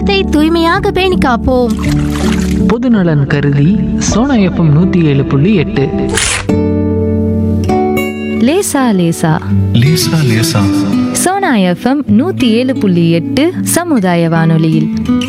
சுற்றுப்புறத்தை தூய்மையாக பேணி காப்போம் பொதுநலன் கருதி சோனா எஃப்எம் நூற்றி ஏழு புள்ளி எட்டு லேசா லேசா லேசா லேசா சோனா எஃப்எம் நூத்தி ஏழு புள்ளி எட்டு சமுதாய வானொலியில்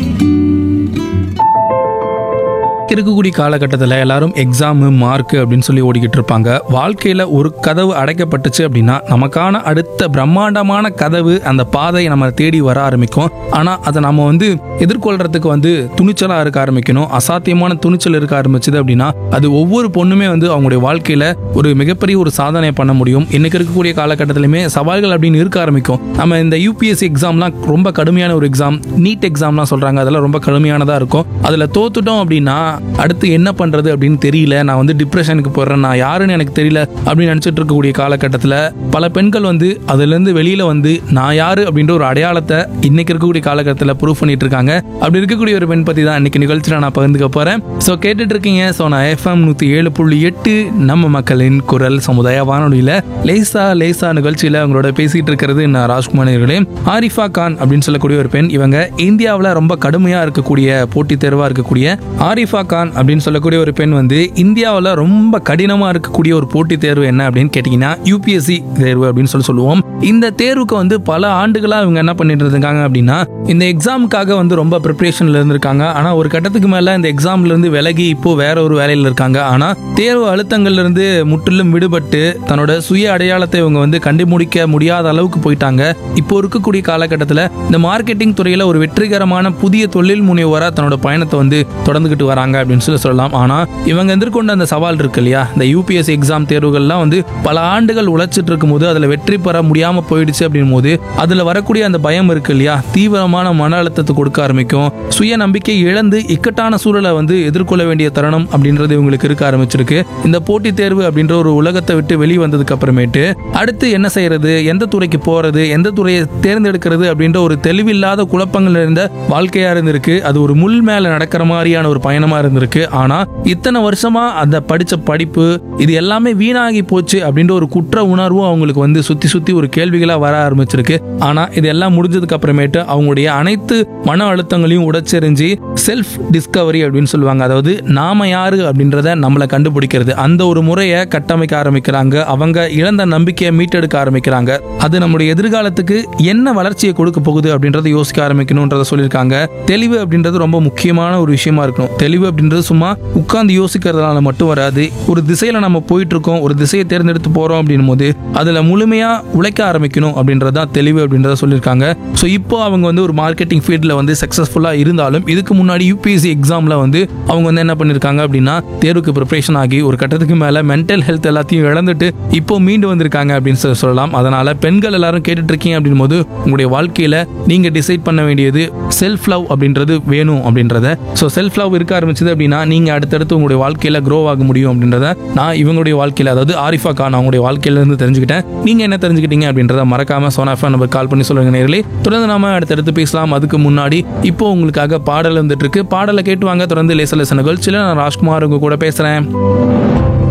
இருக்கக்கூடிய காலகட்டத்தில் எல்லாரும் எக்ஸாமு மார்க்கு அப்படின்னு சொல்லி ஓடிக்கிட்டு இருப்பாங்க வாழ்க்கையில் ஒரு கதவு அடைக்கப்பட்டுச்சு அப்படின்னா நமக்கான அடுத்த பிரம்மாண்டமான கதவு அந்த பாதை நம்ம தேடி வர ஆரம்பிக்கும் ஆனால் அதை நம்ம வந்து எதிர்கொள்றதுக்கு வந்து துணிச்சலாக இருக்க ஆரம்பிக்கணும் அசாத்தியமான துணிச்சல் இருக்க ஆரம்பிச்சது அப்படின்னா அது ஒவ்வொரு பொண்ணுமே வந்து அவங்களுடைய வாழ்க்கையில் ஒரு மிகப்பெரிய ஒரு சாதனை பண்ண முடியும் இன்னைக்கு இருக்கக்கூடிய காலகட்டத்திலுமே சவால்கள் அப்படின்னு இருக்க ஆரம்பிக்கும் நம்ம இந்த யூபிஎஸ்சி எக்ஸாம்லாம் ரொம்ப கடுமையான ஒரு எக்ஸாம் நீட் எக்ஸாம்லாம் சொல்கிறாங்க அதெல்லாம் ரொம்ப கடுமையானதாக இருக்கும் அதில் தோத்துட்டோம் அப்படின்னா அடுத்து என்ன பண்ணுறது அப்படின்னு தெரியல நான் வந்து டிப்ரெஷனுக்கு போடுறேன் நான் யாருன்னு எனக்கு தெரியல அப்படின்னு நினச்சிட்டு இருக்கக்கூடிய காலகட்டத்தில் பல பெண்கள் வந்து அதுலேருந்து வெளியில் வந்து நான் யாரு அப்படின்ற ஒரு அடையாளத்தை இன்னைக்கு இருக்கக்கூடிய காலகட்டத்தில் ப்ரூவ் பண்ணிட்டு இருக்காங்க அப்படி இருக்கக்கூடிய ஒரு பெண் பற்றி தான் இன்னைக்கு நிகழ்ச்சியில் நான் பகிர்ந்துக்க போகிறேன் ஸோ கேட்டுட்டு இருக்கீங்க ஸோ நான் எஃப்எம் நூற்றி ஏழு புள்ளி எட்டு நம்ம மக்களின் குரல் சமுதாய வானொலியில் லேசா லேசா நிகழ்ச்சியில் அவங்களோட பேசிட்டு இருக்கிறது நான் ராஜ்குமார் அவர்களே ஆரிஃபா கான் அப்படின்னு சொல்லக்கூடிய ஒரு பெண் இவங்க இந்தியாவில் ரொம்ப கடுமையாக இருக்கக்கூடிய போட்டித் தேர்வாக இருக்கக்கூடிய ஆரிஃபா கான் அப்படின்னு சொல்லக்கூடிய ஒரு பெண் வந்து இந்தியாவில் ரொம்ப கடினமாக இருக்கக்கூடிய ஒரு போட்டித் தேர்வு என்ன அப்படின்னு கேட்டிங்கன்னா யூபிஎஸ்சி தேர்வு அப்படின்னு சொல்லி சொல்லுவோம் இந்த தேர்வுக்கு வந்து பல ஆண்டுகளாக இவங்க என்ன பண்ணிட்டு இருக்காங்க அப்படின்னா இந்த எக்ஸாமுக்காக வந்து ரொம்ப ப்ரிப்பரேஷனில் இருந்திருக்காங்க ஆனால் ஒரு கட்டத்துக்கு மேலே இந்த எக்ஸாம்ல இருந்து விலகி இப்போ வேற ஒரு வேலையில் இருக்காங்க ஆனால் தேர்வு அழுத்தங்கள்ல இருந்து முற்றிலும் விடுபட்டு தன்னோட சுய அடையாளத்தை இவங்க வந்து கண்டுபிடிக்க முடியாத அளவுக்கு போயிட்டாங்க இப்போ இருக்கக்கூடிய காலகட்டத்தில் இந்த மார்க்கெட்டிங் துறையில் ஒரு வெற்றிகரமான புதிய தொழில் முனைவோராக தன்னோட பயணத்தை வந்து தொடர்ந்துகிட்டு வராங்க அப்படின்னு சொல்லி சொல்லலாம் ஆனால் இவங்க எதிர்கொண்ட அந்த சவால் இருக்கு இல்லையா இந்த யூபிஎஸ்சி எக்ஸாம் தேர்வுகள்லாம் வந்து பல ஆண்டுகள் உழைச்சிட்டு இருக்கும்போது அதில் வெற்றி பெற முடியாமல் போயிடுச்சு அப்படின் போது அதில் வரக்கூடிய அந்த பயம் இருக்கு இல்லையா தீவிரமான மன அழுத்தத்தை கொடுக்க ஆரம்பிக்கும் சுய நம்பிக்கை இழந்து இக்கட்டான சூழலை வந்து எதிர்கொள்ள வேண்டிய தருணம் அப்படின்றது இவங்களுக்கு இருக்க ஆரம்பிச்சிருக்கு இந்த போட்டித் தேர்வு அப்படின்ற ஒரு உலகத்தை விட்டு வெளியே வந்ததுக்கு அப்புறமேட்டு அடுத்து என்ன செய்யறது எந்த துறைக்கு போறது எந்த துறையை தேர்ந்தெடுக்கிறது அப்படின்ற ஒரு தெளிவில்லாத குழப்பங்கள் இருந்த வாழ்க்கையா இருந்திருக்கு அது ஒரு முள் மேல நடக்கிற மாதிரியான ஒரு பயணமா இருந்திருக்கு ஆனா இத்தனை வருஷமா அந்த படிச்ச படிப்பு இது எல்லாமே வீணாகி போச்சு அப்படின்ற ஒரு குற்ற உணர்வும் அவங்களுக்கு வந்து சுத்தி சுத்தி ஒரு கேள்விகளா வர ஆரம்பிச்சிருக்கு ஆனா இது எல்லாம் முடிஞ்சதுக்கு அப்புறமேட்டு அவங்களுடைய அனைத்து மன அழுத்தங்களையும் உடைச்செறிஞ்சு செல்ஃப் டிஸ்கவரி அப்படின்னு சொல்லுவாங்க அதாவது நாம யாரு அப்படின்றத நம்மளை கண்டுபிடிக்கிறது அந்த ஒரு முறையை கட்டமைக்க ஆரம்பிக்கிறாங்க அவங்க இழந்த நம்பிக்கையை மீட்டெடுக்க ஆரம்பிக்கிறாங்க அது நம்முடைய எதிர்காலத்துக்கு என்ன வளர்ச்சியை கொடுக்க போகுது அப்படின்றத யோசிக்க ஆரம்பிக்கணும்ன்றத சொல்லியிருக்காங்க தெளிவு அப்படின்றது ரொம்ப முக்கியமான ஒரு விஷயமா இருக்கணும் தெளிவு அப்படின்றது சும்மா உட்கார்ந்து யோசிக்கிறதுனால மட்டும் வராது ஒரு திசையில நம்ம போயிட்டு இருக்கோம் ஒரு திசையை தேர்ந்தெடுத்து போறோம் அப்படின்னும் போது அதுல முழுமையா உழைக்க ஆரம்பிக்கணும் அப்படின்றது தான் தெளிவு அப்படின்றத சொல்லியிருக்காங்க ஸோ இப்போ அவங்க வந்து ஒரு மார்க்கெட்டிங் ஃபீல்டில் வந்து சக்ஸஸ்ஃபுல்லாக இருந்தாலும் இதுக்கு முன்னாடி யூபிஎஸ்சி எக்ஸாமில் வந்து அவங்க வந்து என்ன பண்ணியிருக்காங்க அப்படின்னா தேர்வுக்கு ப்ரிப்பரேஷன் ஆகி ஒரு கட்டத்துக்கு மேலே மென்டல் ஹெல்த் எல்லாத்தையும் இழந்துட்டு இப்போ மீண்டு வந்திருக்காங்க அப்படின்னு சொல்லி சொல்லலாம் அதனால பெண்கள் எல்லாரும் கேட்டுட்டு இருக்கீங்க அப்படின் போது உங்களுடைய வாழ்க்கையில நீங்க டிசைட் பண்ண வேண்டியது செல்ஃப் லவ் அப்படின்றது வேணும் அப்படின்றத ஸோ செல்ஃப் லவ் இருக்க ஆரம்பிச்சது அப்படின்னா நீங்க அடுத்தடுத்து உங்களுடைய வாழ்க்கையில க்ரோ ஆக முடியும் அப்படின்றத நான் இவங்களுடைய வாழ்க்கையில அதாவது ஆரிஃபா கான் அவங்களுடைய வாழ்க்கையில இருந்து தெரிஞ்சுக்கிட்டேன் நீங்க என்ன தெரிஞ்சுக்கிட்டீங்க அப்படின்றத மறக்காம சோனாஃபா நம்பர் கால் பண்ணி சொல்லுங்க நேர்களே தொடர்ந்து நாம அடுத்தடுத்து பேசலாம் அதுக்கு முன்னாடி இப்போ உங்களுக்காக பாடல் வந்துட்டு இருக்கு பாடலை கேட்டு வாங்க தொடர்ந்து லேச லேச நிகழ்ச்சியில நான் ராஜ்குமார் உங்க கூட பேசுறேன்